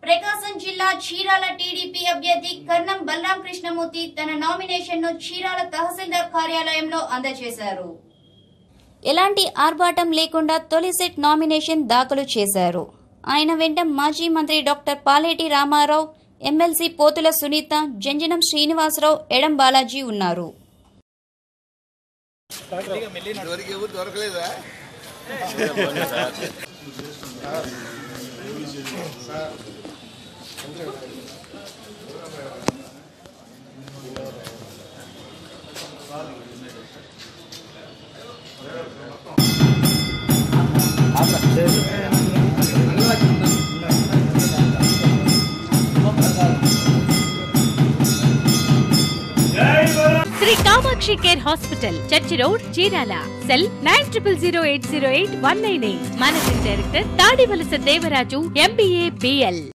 ప్రకాశం జిల్లా చీరాల టీడీపీ అభ్యర్థి కర్ణం బలరాం కృష్ణమూర్తి తన నామినేషన్ ను చీరాల తహసీల్దార్ కార్యాలయంలో అందజేశారు ఎలాంటి ఆర్భాటం లేకుండా తొలి సెట్ నామినేషన్ దాఖలు చేశారు ఆయన వెంట మాజీ మంత్రి డాక్టర్ పాలేటి రామారావు ఎమ్మెల్సీ పోతుల సునీత జంజనం శ్రీనివాసరావు ఎడం బాలాజీ ఉన్నారు ఇంతవరకు ఎవరు దొరకలేదా Sri Kamakshi care hospital church road Chirala cell nine triple zero eight zero eight one nine eight managing director Tadivalasa Devaraju MBA BL